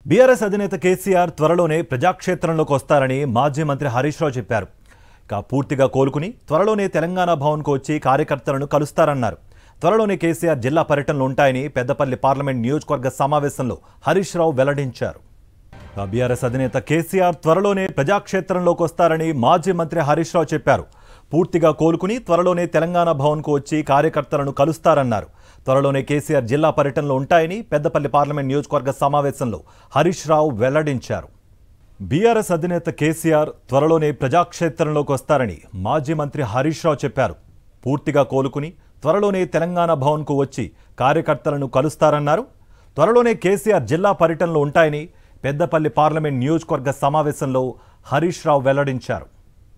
BRS అధినేత కేసీఆర్ త్వరలోనే ప్రజాక్షేత్రంలోకి వస్తారని మాజీ మంత్రి హరీష్ రావు చెప్పారు ఇక పూర్తిగా కోలుకుని త్వరలోనే తెలంగాణ భవన్కు వచ్చి కార్యకర్తలను కలుస్తారన్నారు త్వరలోనే కేసీఆర్ జిల్లా పర్యటనలు ఉంటాయని పెద్దపల్లి పార్లమెంట్ నియోజకవర్గ సమావేశంలో హరీష్ రావు వెల్లడించారు ఇక బీఆర్ఎస్ అధినేత కేసీఆర్ త్వరలోనే ప్రజాక్షేత్రంలోకి వస్తారని మాజీ మంత్రి హరీష్ రావు చెప్పారు పూర్తిగా కోలుకుని త్వరలోనే తెలంగాణ భవన్కు వచ్చి కార్యకర్తలను కలుస్తారన్నారు త్వరలోనే కేసీఆర్ జిల్లా పర్యటనలో ఉంటాయని పెద్దపల్లి పార్లమెంట్ నియోజకవర్గ సమావేశంలో హరీష్ రావు వెల్లడించారు బీఆర్ఎస్ అధినేత కేసీఆర్ త్వరలోనే ప్రజాక్షేత్రంలోకి వస్తారని మాజీ మంత్రి హరీష్ రావు చెప్పారు పూర్తిగా కోలుకుని త్వరలోనే తెలంగాణ భవన్కు వచ్చి కార్యకర్తలను కలుస్తారన్నారు త్వరలోనే కేసీఆర్ జిల్లా పర్యటనలో ఉంటాయని పెద్దపల్లి పార్లమెంట్ నియోజకవర్గ సమావేశంలో హరీష్ రావు వెల్లడించారు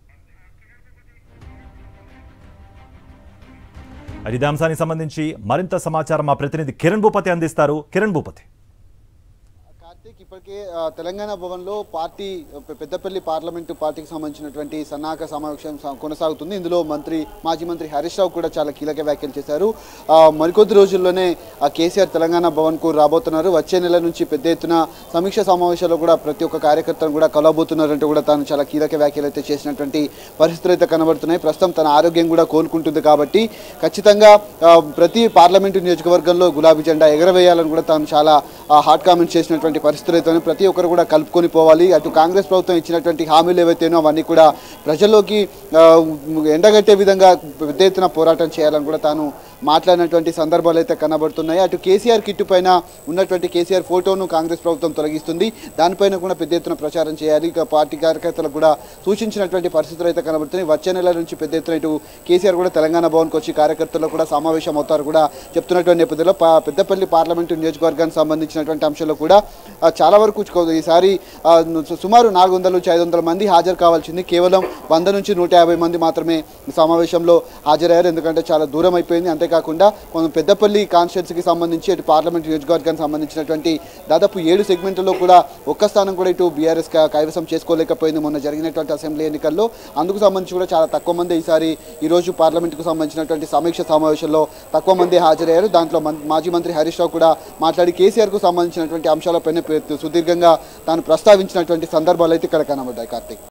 అది ఇదే అంశానికి సంబంధించి మరింత సమాచారం మా ప్రతినిధి కిరణ్ భూపతి అందిస్తారు కిరణ్ భూపతి కార్తీక్ ఇప్పటికే ఆ, తెలంగాణ భవన్లో పార్టీ పె- పెద్దపల్లి పార్లమెంటు పార్టీకి సంబంధించినటువంటి సన్నాహక సమావేశం సా- కొనసాగుతుంది ఇందులో మంత్రి మాజీ మంత్రి హరీష్ రావు కూడా చాలా కీలక వ్యాఖ్యలు చేశారు ఆ, మరికొద్ది రోజుల్లోనే ఆ కేసీఆర్ తెలంగాణ భవన్కు రాబోతున్నారు వచ్చే నెల నుంచి పెద్ద ఎత్తున సమీక్ష సమావేశాల్లో కూడా ప్రతి ఒక్క కార్యకర్తను కూడా కలవబోతున్నారంటూ కూడా తాను చాలా కీలక వ్యాఖ్యలు అయితే చేసినటువంటి పరిస్థితులు అయితే కనబడుతున్నాయి ప్రస్తుతం తన ఆరోగ్యం కూడా కోలుకుంటుంది కాబట్టి ఖచ్చితంగా ఆ, ప్రతి పార్లమెంటు నియోజకవర్గంలో గులాబీ జెండా ఎగరవేయాలని కూడా తాను చాలా హాట్ కామెంట్స్ చేసినటువంటి పరిస్థితులు అయితే ఉన్నాయి. ప్రతి ఒక్కరు కూడా కలుపుకొని పోవాలి అటు కాంగ్రెస్ ప్రభుత్వం ఇచ్చినటువంటి హామీలు ఏవైతేనో అవన్నీ కూడా ప్రజల్లోకి ఆ, ఎండగట్టే విధంగా పెద్ద ఎత్తున పోరాటం చేయాలని కూడా తాను మాట్లాడినటువంటి సందర్భాలు అయితే కనబడుతున్నాయి అటు కేసీఆర్ కిట్టు పైన ఉన్నటువంటి కేసీఆర్ ఫోటోను కాంగ్రెస్ ప్రభుత్వం తొలగిస్తుంది దానిపైన కూడా పెద్ద ఎత్తున ప్రచారం చేయాలి ఇక పార్టీ కార్యకర్తలకు కూడా సూచించినటువంటి పరిస్థితులు అయితే కనబడుతున్నాయి వచ్చే నెల నుంచి పెద్ద ఎత్తున ఇటు కేసీఆర్ కూడా తెలంగాణ భవన్కి వచ్చి కార్యకర్తలు కూడా సమావేశం అవుతారు కూడా చెప్తున్నటువంటి నేపథ్యంలో పా- పెద్దపల్లి పార్లమెంటు నియోజకవర్గానికి సంబంధించినటువంటి అంశంలో కూడా ఆ, చాలా వరకు చు- ఈసారి ఆ, ను- సుమారు నాలుగు వందల నుంచి ఐదు వందల మంది హాజరు కావాల్సింది కేవలం వంద నుంచి నూట యాభై మంది మాత్రమే ఈ సమావేశంలో హాజరయ్యారు ఎందుకంటే చాలా దూరం అయిపోయింది అంతేకాకుండా కొంచెం పెద్దపల్లి కాన్స్టిట్యున్సీకి సంబంధించి ఇటు పార్లమెంట్ నియోజకవర్గానికి సంబంధించినటువంటి దాదాపు ఏడు సెగ్మెంట్లలో కూడా ఒక్క స్థానం కూడా ఇటు బీఆర్ఎస్ కైవసం చేసుకోలేకపోయింది మొన్న జరిగినటువంటి అసెంబ్లీ ఎన్నికల్లో అందుకు సంబంధించి కూడా చాలా తక్కువ మంది ఈసారి ఈరోజు పార్లమెంట్కు సంబంధించినటువంటి సమీక్ష సమావేశంలో తక్కువ మంది హాజరయ్యారు దాంట్లో మం- మాజీ మంత్రి హరీష్ రావు కూడా మాట్లాడి కేసీఆర్కు సంబంధించినటువంటి అంశాలపైన సుదీర్ఘంగా తాను ప్రస్తావించినటువంటి సందర్భాలు అయితే ఇక్కడ కనబడ్డాయి కార్తీక్